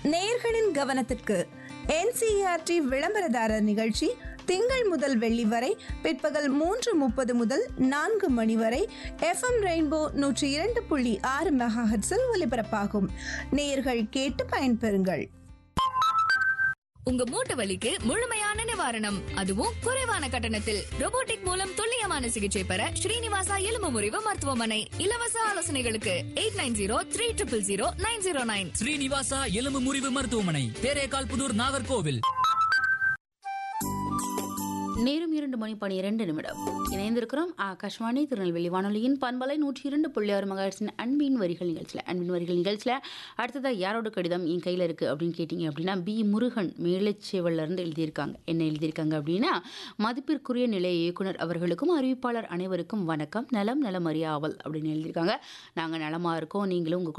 நேயர்களின் கவனத்திற்கு என்சிஆர்டி விளம்பரதாரர் நிகழ்ச்சி திங்கள் முதல் வெள்ளி வரை பிற்பகல் மூன்று முப்பது முதல் நான்கு மணி வரை எஃப்எம் ரெயின்போ நூற்றி இரண்டு புள்ளி ஆறு மெகாஹெட்ஸில் ஒலிபரப்பாகும் நேயர்கள் கேட்டு பயன்பெறுங்கள் உங்க மூட்டு வலிக்கு முழுமையான நிவாரணம் அதுவும் குறைவான கட்டணத்தில் robotic மூலம் துல்லியமான சிகிச்சை பெற ஸ்ரீனிவாசா எலும்பு முறிவு மருத்துவமனை இலவச ஆலோசனைகளுக்கு eight nine zero three triple zero nine zero nine Srinivasa எலும்பு முறிவு மருத்துவமனை தேரேகால் புதூர் நாகர்கோவில் நேரம் இரண்டு மணி பனிரெண்டு நிமிடம் இணைந்திருக்கிறோம் ஆகாஷ்வாணி திருநெல்வேலி வானொலியின் பண்பலை நூற்றி இரண்டு புள்ளி ஆறு மகாட்சின் அன்பின் வரிகள் நிகழ்ச்சியில் அன்பின் வரிகள் நிகழ்ச்சியில் அடுத்ததாக யாரோட கடிதம் என் கையில் இருக்குது அப்படின்னு கேட்டிங்க அப்படின்னா பி முருகன் மேலச்சேவல்ல இருந்து எழுதியிருக்காங்க என்ன எழுதியிருக்காங்க அப்படின்னா மதிப்பிற்குரிய நிலைய இயக்குனர் அவர்களுக்கும் அறிவிப்பாளர் அனைவருக்கும் வணக்கம் நலம் நலம் அறியாவல் அப்படின்னு எழுதியிருக்காங்க நாங்கள் நலமாக இருக்கோம் நீங்களும் உங்கள்